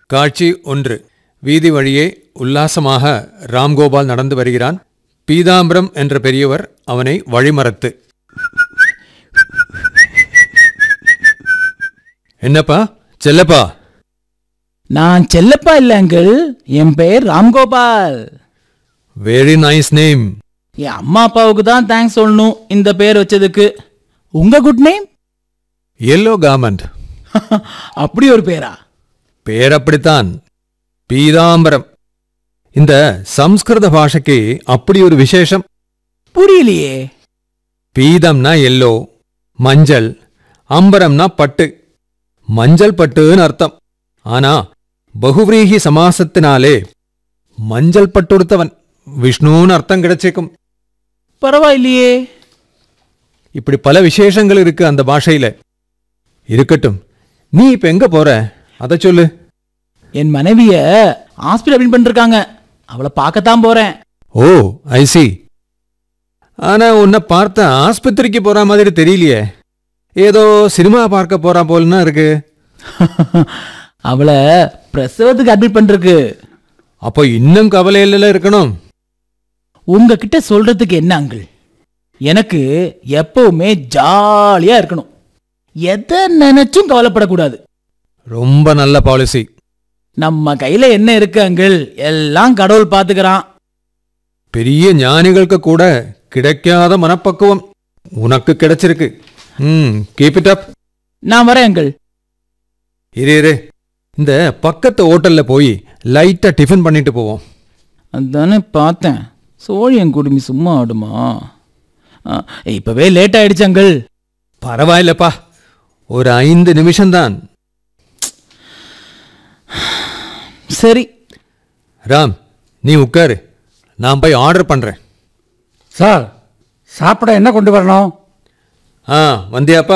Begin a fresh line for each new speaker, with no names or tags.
காட்சி ஒன்று வீதி வழியே உல்லாசமாக ராம்கோபால் நடந்து வருகிறான் பீதாம்பரம் என்ற பெரியவர் அவனை வழிமறத்து என்னப்பா செல்லப்பா
நான் செல்லப்பா இல்ல அங்கிள் என் பெயர் ராம்கோபால்
வெரி நைஸ் நேம்
என் அம்மா அப்பாவுக்கு தான் தேங்க்ஸ் சொல்லணும் இந்த பேர் வச்சதுக்கு உங்க குட் நேம்
எல்லோ கார்மெண்ட்
அப்படி ஒரு பேரா
பேர் அப்படித்தான் பீதாம்பரம் இந்த சம்ஸ்கிருத பாஷைக்கு அப்படி ஒரு விசேஷம்
புரியலையே
பீதம்னா எல்லோ மஞ்சள் அம்பரம்னா பட்டு மஞ்சள் பட்டுன்னு அர்த்தம் ஆனா பகுவிரீகி சமாசத்தினாலே மஞ்சள் பட்டுடுத்தவன் விஷ்ணுன்னு அர்த்தம் கிடைச்சிக்கும்
பரவாயில்லையே
இப்படி பல விசேஷங்கள் இருக்கு அந்த பாஷையில இருக்கட்டும் நீ இப்ப எங்க போற அதை சொல்லு
என் மனைவிய ஹாஸ்பிட்டல் அட்மிட் பண்ணிருக்காங்க அவளை பார்க்கத்தான் போறேன்
ஓ ஐ சி ஆனா உன்னை பார்த்த ஆஸ்பத்திரிக்கு போற மாதிரி தெரியலையே ஏதோ சினிமா பார்க்க போறா போலன்னா இருக்கு
அவளை பிரசவத்துக்கு அட்மிட் பண்ணிருக்கு
அப்போ இன்னும் கவலையில இருக்கணும்
உங்ககிட்ட சொல்றதுக்கு என்ன அங்கிள் எனக்கு எப்பவுமே ஜாலியா இருக்கணும் எதை நினைச்சும் கவலைப்படக்கூடாது
ரொம்ப நல்ல பாலிசி
நம்ம கையில என்ன இருக்கு அங்கிள் எல்லாம் கடவுள் பாத்துக்கிறான்
பெரிய ஞானிகளுக்கு கூட கிடைக்காத மனப்பக்குவம் உனக்கு கிடைச்சிருக்கு ம் கீப் இட் அப்
நான் வரேன் அங்கிள்
இரு இரு இந்த பக்கத்து ஹோட்டல்ல போய் லைட்டா டிஃபன் பண்ணிட்டு போவோம்
அதானே பார்த்தேன் சோழியன் குடுமி சும்மா ஆடுமா ஆ, இப்பவே லேட் ஆயிடுச்சு அங்கிள்
பரவாயில்லப்பா ஒரு ஐந்து நிமிஷம்தான்
சரி
ராம் நீ உட்காரு நான் போய் ஆர்டர் பண்றேன்
சார் சாப்பிட என்ன கொண்டு வரணும்
ஆ வந்தியாப்பா